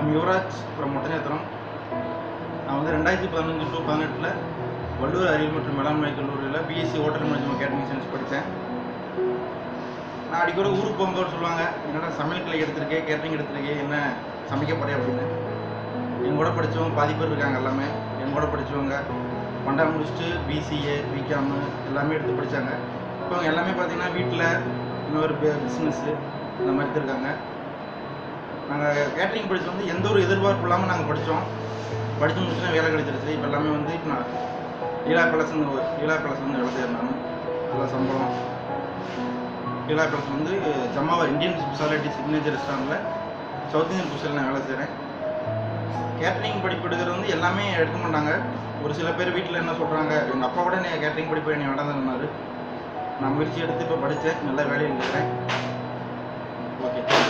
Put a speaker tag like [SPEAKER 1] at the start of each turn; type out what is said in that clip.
[SPEAKER 1] I'm Yuvraj from Oddanchatram நான் வந்து ரெண்டாயிரத்தி பதினஞ்சு டு பதினெட்டில் வள்ளுவர் அறிவியல் மற்றும் மேலாண்மை கல்லூரியில் B Sc hotel management catering science படித்தேன் நான் அடிக்கடி ஊருக்கு போகும்போது சொல்லுவாங்க என்னடா சமையல் கிளை எடுத்திருக்கே கேட்டரிங் எடுத்திருக்கே என்ன சமைக்க போறே அப்படின்னு என் கூட படித்தவங்க பாதி பேர் இருக்காங்க எல்லாமே என் கூட படித்தவங்க பண்டா முடிச்சுட்டு பிசிஏ பிகாமு எல்லாமே எடுத்து படித்தாங்க இப்போ அவங்க எல்லாமே பார்த்தீங்கன்னா வீட்டில் இன்னொரு பிஸ்னஸ்ஸு இந்த மாதிரி தான் இருக்காங்க நாங்கள் கேட்டரிங் படிச்சு வந்து எந்த ஒரு எதிர்பார்ப்பு இல்லாமல் நாங்கள் படித்தோம் படித்து முடிச்சுனா வேலை கிடைச்சிருச்சு இப்போ எல்லாமே வந்து இப்போ நான் லீலா பேலஸ் வந்து லீலா பேலஸ் வந்து வேலை செய்கிறேன் நான் நல்ல சம்பளம் லீலா பேலஸ் வந்து ஜமாவா இந்தியன் ஸ்பெஷாலிட்டி சிக்னேச்சர் ரெஸ்டாரண்ட்டில் சவுத் இந்தியன் குஷனில் நான் வேலை செய்கிறேன் கேட்டரிங் படிப்பு எடுக்கிறது வந்து எல்லாமே எடுக்க மாட்டாங்க ஒரு சில பேர் வீட்டில் என்ன சொல்கிறாங்க எங்கள் அப்பா கூட நீ கேட்டரிங் படிப்பு என்னை வேண்டாம் சொன்னார் நான் முயற்சி எடுத்து இப்போ படித்தேன் நல்ல வேலையில் இருக்கிறேன் ஓகே